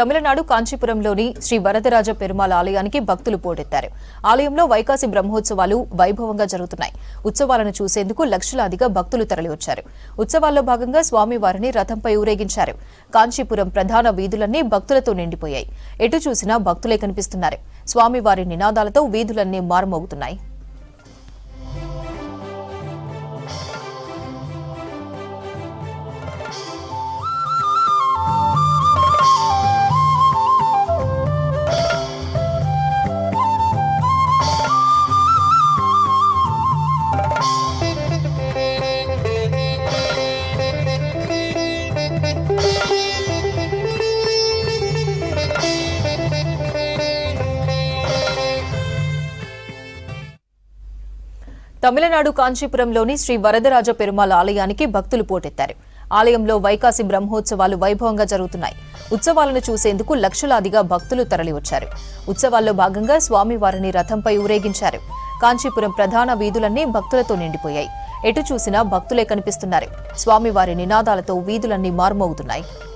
తమిళనాడు కాంచీపురంలోని శ్రీ వరదరాజ పెరుమాళ్ ఆలయానికి భక్తులు పోటెత్తారు ఆలయంలో వైకాసి బ్రహ్మోత్సవాలు వైభవంగా జరుగుతున్నాయి ఉత్సవాలను చూసేందుకు లక్షలాదిగా భక్తులు తరలివచ్చారు ఉత్సవాల్లో భాగంగా స్వామివారిని రథంపై ఊరేగించారు కాంచీపురం ప్రధాన వీధులన్నీ భక్తులతో నిండిపోయాయి ఎటు చూసినా భక్తులే కనిపిస్తున్నారు స్వామివారి నినాదాలతో వీధులన్నీ మారుమోగుతున్నాయి తమిళనాడు కాంచీపురంలోని శ్రీ వరదరాజ పెరుమాళ్ ఆలయానికి భక్తులు పోటెత్తారు ఆలయంలో వైకాసి బ్రహ్మోత్సవాలు వైభవంగా జరుగుతున్నాయి ఉత్సవాలను చూసేందుకు లక్షలాదిగా భక్తులు తరలివచ్చారు ఉత్సవాల్లో భాగంగా స్వామివారిని రథంపై ఊరేగించారు కాంచీపురం ప్రధాన వీధులన్నీ భక్తులతో నిండిపోయాయి ఎటు చూసినా భక్తులే కనిపిస్తున్నారు స్వామివారి నినాదాలతో వీధులన్నీ మారుమోగుతున్నాయి